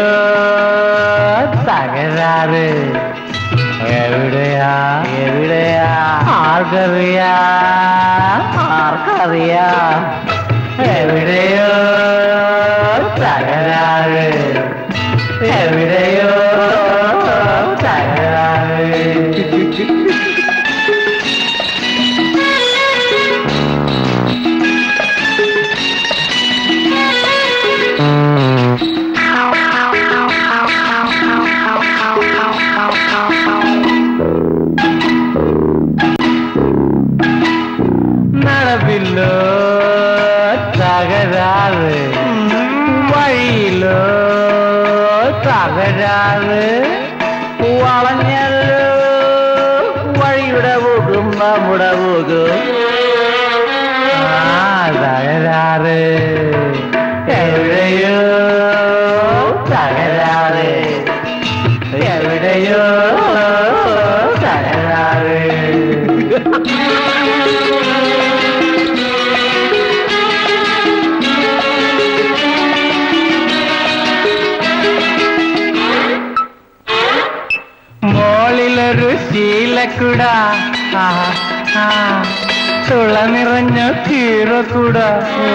തകരാറ് എവിടെയാ എവിടെയാ ആർക്കറിയാ ആർക്കറിയാ എവിടെയോ തകരാറ് എവിടെയോ തകരാറ് നടപ്പില്ലോ തകരാറ് വഴിയിലോ തകരാറ് വളഞ്ഞല്ലോ വഴിയുടെ പോകും നമ്മുടെ പോകും ആ തകരാറ് എവിടെയോ തകരാറ് എവിടെയോ തകരാറ് മോളിലൊരു ശീലക്കുട ആ, ആ, തുള നിറഞ്ഞ കീറക്കുട ഓ.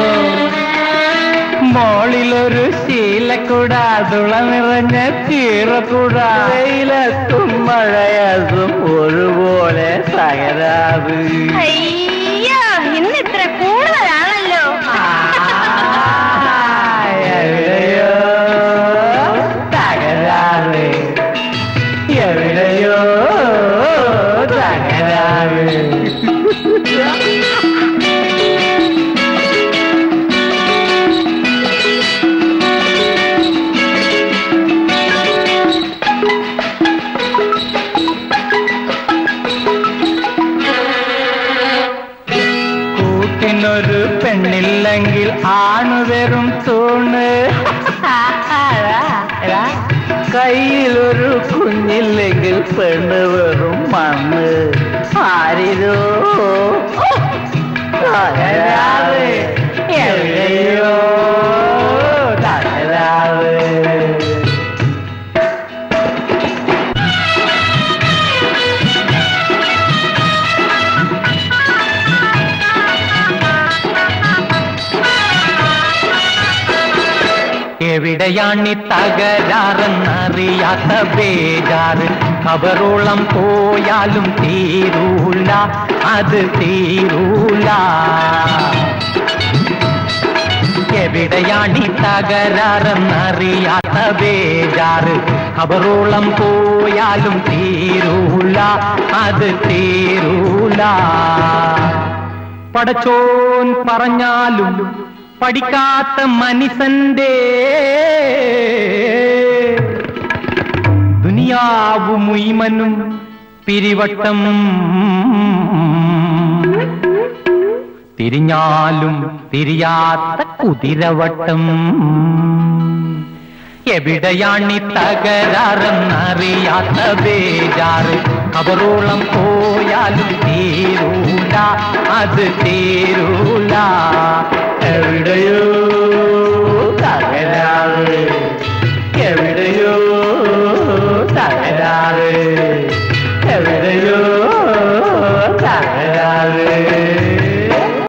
മോളിലൊരു ശീലക്കുട തുള നിറഞ്ഞ കീറക്കുട വെയിലത്തും മഴയത്തും ഒരുപോലെ തകരാറ് അയ്യോ ഇന്ന് ഇത്ര കൂടുതലാണല്ലോ എവിടെയോ തകരാറ് എവിടെയോ തകരാറ് കൂട്ടിനൊരു പെണ്ണില്ലെങ്കിൽ ആണു വെറും തൂണ് കയ്യിലൊരു കുഞ്ഞില്ലെങ്കിൽ പെണ്ണ് വെറും മണ്ണ് ആരിരോ തകരാറ് എവിടെയോ തകരാറ് എവിടെയാണി തകരാറെന്നറിയാത്ത ബേജാറ് ഖബറോളം പോയാലും തീരൂല അത് തീരൂല എവിടെയാണി തകരാറെന്നറിയാത്ത ബേജാറ് ഖബറോളം പോയാലും തീരൂല അത് തീരൂല പടച്ചോൻ പറഞ്ഞാലും പഠിക്കാത്ത മനുഷ്യന്റെ ദുനിയാവു മുയ്മനും പിരിവട്ടം തിരിഞ്ഞാലും തിരിയാത്ത കുതിരവട്ടം എവിടെയാണി തകരാറെന്നറിയാത്ത ബേജാറ് കബറോളം പോയാലും തീരൂല അത് തീരൂല എവിടെയോ തകരാറ് എവിടെയോ തകരാറ് എവിടെയോ തകരാറ്